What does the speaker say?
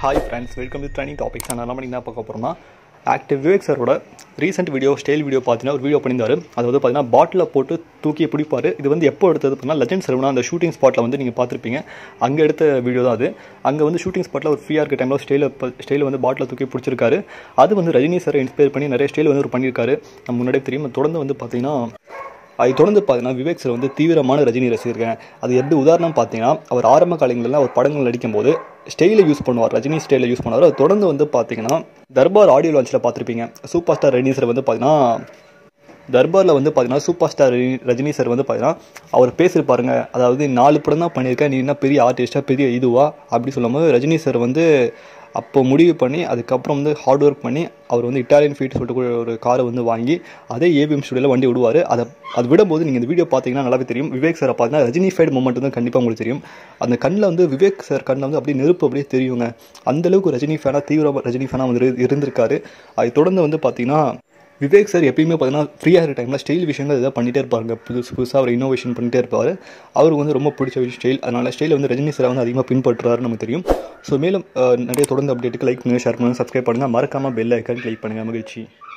hi friends welcome to training topics நான் நம்ம என்ன பார்க்க போகிறோம்னா ஆக்டிவ் விவேக் சாரோட ரீசெண்ட் வீடியோ ஸ்டைல் வீடியோ பார்த்தீங்கன்னா ஒரு வீடியோ பண்ணியிருந்தாரு அது வந்து பார்த்தீங்கன்னா பாட்டில் போட்டு தூக்கி பிடிப்பாரு இது வந்து எப்போ எடுத்தது பார்த்தீங்கன்னா லெஜண்ட் செல்வனா அந்த ஷூட்டிங் ஸ்பாட்டில் வந்து நீங்கள் பார்த்துருப்பீங்க அங்கே எடுத்த வீடியோ தான் அது அங்கே வந்து ஷூட்டிங் ஸ்பாட்டில் ஒரு ஃப்ரீயாக இருக்க டைமில் ஸ்டைல ஸ்டைல வந்து பாட்டில் தூக்கி பிடிச்சிருக்காரு அது வந்து ரஜினி சாரை இன்ஸ்பயர் பண்ணி நிறைய ஸ்டைல் வந்து அவர் பண்ணியிருக்காரு நம்ம முன்னாடியே தெரியும் தொடர்ந்து வந்து பார்த்தீங்கன்னா அதை தொடர்ந்து பார்த்தீங்கன்னா விவேக் சார் வந்து தீவிரமான ரஜினி ரசிகர்கள் அது எப்படி உதாரணம் பார்த்தீங்கன்னா அவர் ஆரம்ப காலங்களில் அவர் படங்கள் நடிக்கும்போது ஸ்டைலை யூஸ் பண்ணுவார் ரஜினி ஸ்டைலை யூஸ் பண்ணுவார் அது தொடர்ந்து வந்து பார்த்தீங்கன்னா தர்பார் ஆடியோ லான்ச்சில் பார்த்துருப்பீங்க சூப்பர் ஸ்டார் ரஜினி சார் வந்து பார்த்தீங்கன்னா தர்பாரில் வந்து பார்த்தீங்கன்னா சூப்பர் ஸ்டார் ரஜினி சார் வந்து பார்த்தீங்கன்னா அவர் பேசியிருப்பாருங்க அதாவது நாலு படம் தான் பண்ணியிருக்கேன் நீ என்ன பெரிய ஆர்டிஸ்ட்டாக பெரிய இதுவா அப்படி சொல்லும்போது ரஜினி சார் வந்து அப்போ முடிவு பண்ணி அதுக்கப்புறம் வந்து ஹார்ட் ஒர்க் பண்ணி அவர் வந்து இட்டாலியன் ஃபீட் சொல்லிட்டு ஒரு காரை வந்து வாங்கி அதே ஏபிஎம் ஸ்டுடியோவில் வண்டி விடுவார் அதை அது விடும்போது நீங்கள் இந்த வீடியோ பார்த்தீங்கன்னா நல்லாவே தெரியும் விவேக் சாரை பார்த்தீங்கன்னா ரஜினி ஃபைட் மூமெண்ட் வந்து கண்டிப்பாக உங்களுக்கு தெரியும் அந்த கண்ணில் வந்து விவேக் சார் கண்ணில் வந்து அப்படியே நெருப்பு அப்படியே தெரியுங்க அந்தளவுக்கு ரஜினி ஃபேனாக தீவிர ரஜினி ஃபேனாக வந்து இருந்திருக்காரு அதை தொடர்ந்து வந்து பார்த்தீங்கன்னா விவேக் சார் எப்பயுமே பார்த்தீங்கன்னா ஃப்ரீயாக இருக்கிற டைமில் ஸ்டைல் விஷயங்கள் எதாவது பண்ணிகிட்டே இருப்பாங்க புதுசு புதுசாக அவர் இன்னோவேஷன் பண்ணிகிட்டே இருப்பார் அவருக்கு வந்து ரொம்ப பிடிச்ச ஸ்டைல் அதனால் ஸ்டைல் வந்து ரஜினி சார் வந்து அதிகமாக பின்பற்றுறாரு நமக்கு தெரியும் ஸோ மேலும் நிறைய தொடர்ந்து அப்டேட்டுக்கு லைக் பண்ணுங்கள் ஷேர் பண்ணுங்கள் சப்ஸ்கிரைப் பண்ணுங்கள் மறக்காமல் பெல் ஐக்கான் கிளிக் பண்ணுங்கள் மகிழ்ச்சி